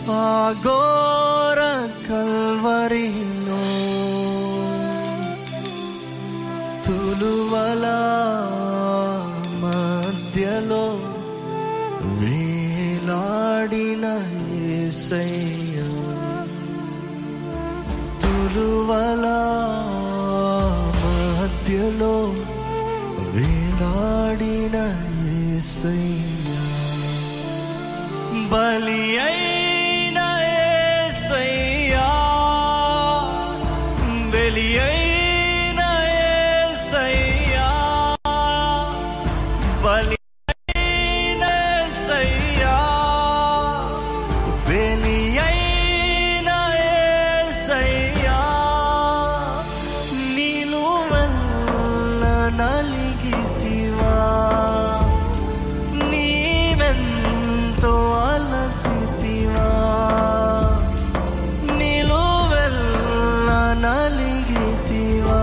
ఆగోర కల్వరిలో తులువల మధ్యలో వేలాడిన యేసయ్య తులువల మధ్యలో వేలాడిన యేసయ్య బలి అయిన యేసయ్యా బలి అయిన యేసయ్యా బలి అయిన యేసయ్యా బలి అయిన యేసయ్యా నిలువెల్ల నలిగితివా నీవెంతో అలసితివా నిలువెల్ల నలిగితివా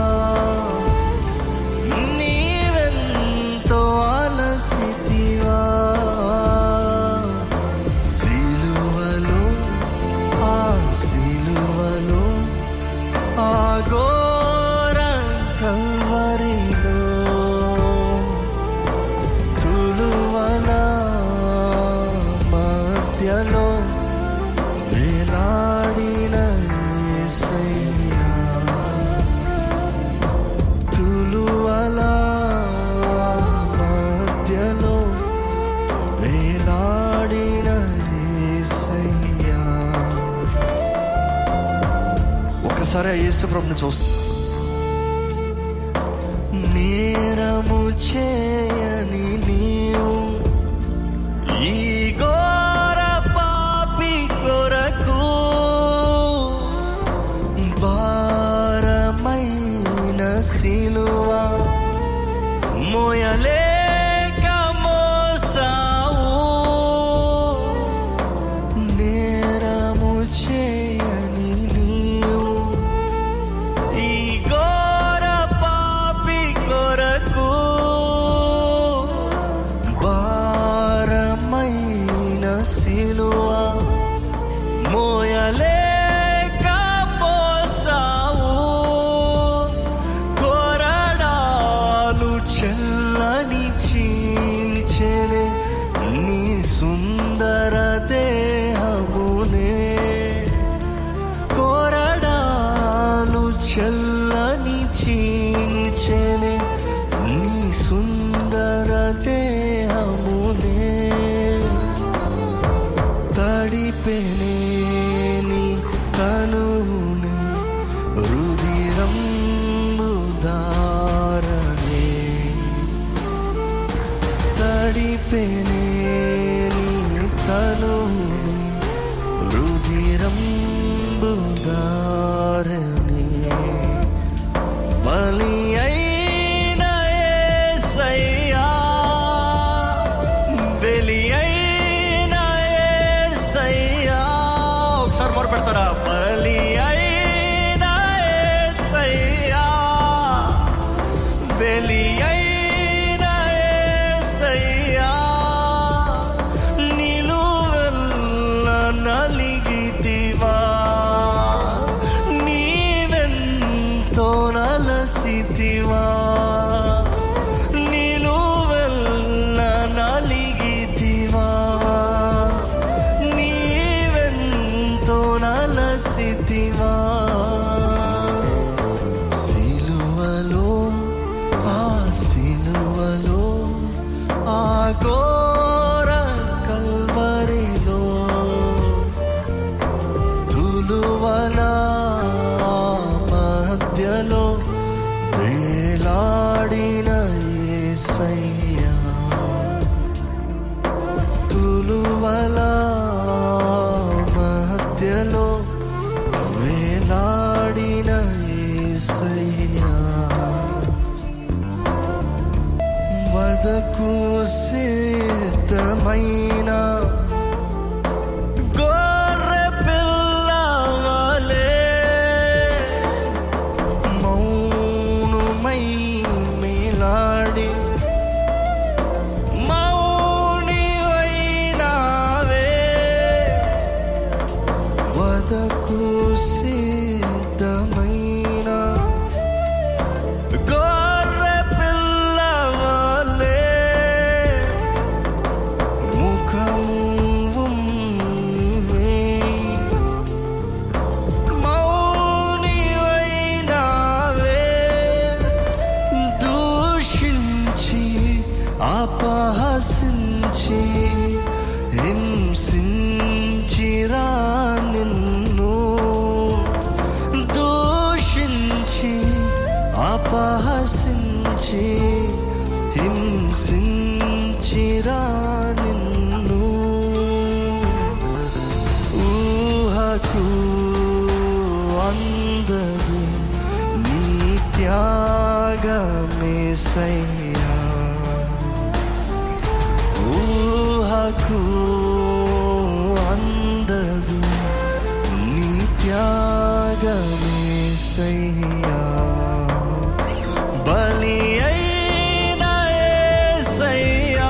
నీవెంతో అలసితివా సిలువలో ఆ సిలువలో ఆ ఘోర కల్వరిలో తులువల మధ్యలో వేలాడిన యేసయ్యా తులువల మధ్యలో వేలాడిన యేసయ్యా ఒకసారి ఆ యేసు ప్రభుని చూస్తా నేరము చేయని నీవు ఈ ఘోర పాపి కొరకు భారమైన సిలువ మోయలేక మోసావు నేరము చేయని నీవు ఈ ఘోర పాపి కొరకు భారమైన సిలువ మోయలేక మోసావు కొరడాలు చెల్లని చీల్చెనే నీ సుందర దేహమునే కొరడాలు చల్లని చీల్చెనే నీ సుందర దేహమునే తడిపెనే నీ కనునే రుదిరం దారనే తడిపెనే నీ తనునే రుదిరం దారనే బలి అయిన యేసయ్యా బలి అయిన యేసయ్యా ఒకసారి మొర పెడతారా బలి అయిన యేసయ్యా బలి అయిన యేసయ్యా నిలువెల్ల నలిగితివా నీవెంతో ఊహకు సిద్ధమైన గొర్రె పిల్లవలే ముఖము వేయి మౌనివైనావే దూషించి అపహసించి హింసించిరా నిన్ను దూషించి అపహసించి హింసించిరా నిన్ను ఊహకు అందదు నీ త్యాగమేసయ్యా ఊహకు అందదు నీ త్యాగమేసయ్యా బలి అయిన యేసయ్యా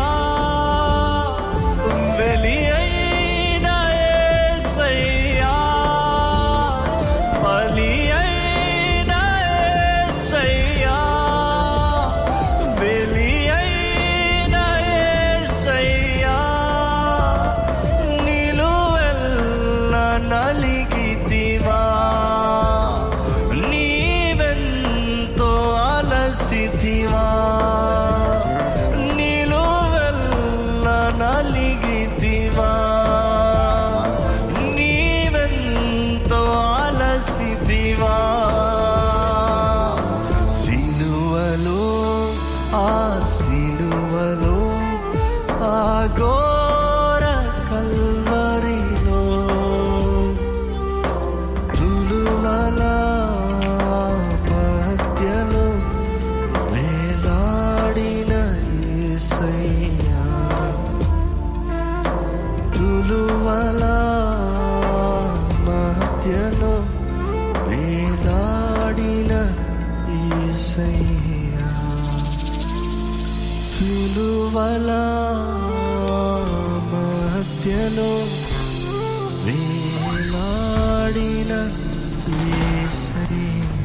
వెలి అయిన యేసయ్యా బలి అయిన యేసయ్యా వెలి అయిన యేసయ్యా నిలువెల్ల నలిగితివా నీవెంతో అలసితివా నిలువెల్ల నలిగితివా నీవెంతో అలసితివా సిలువలో ఆ సిలువలో ఆ ఘోర కల్వరిలో తులువల మధ్యలో వేలాడిన యేసయ్యా తులువల మధ్యలో వేలాడిన యేసయ్యా తులువల మధ్యలో వేలాడిన యేసయ్యా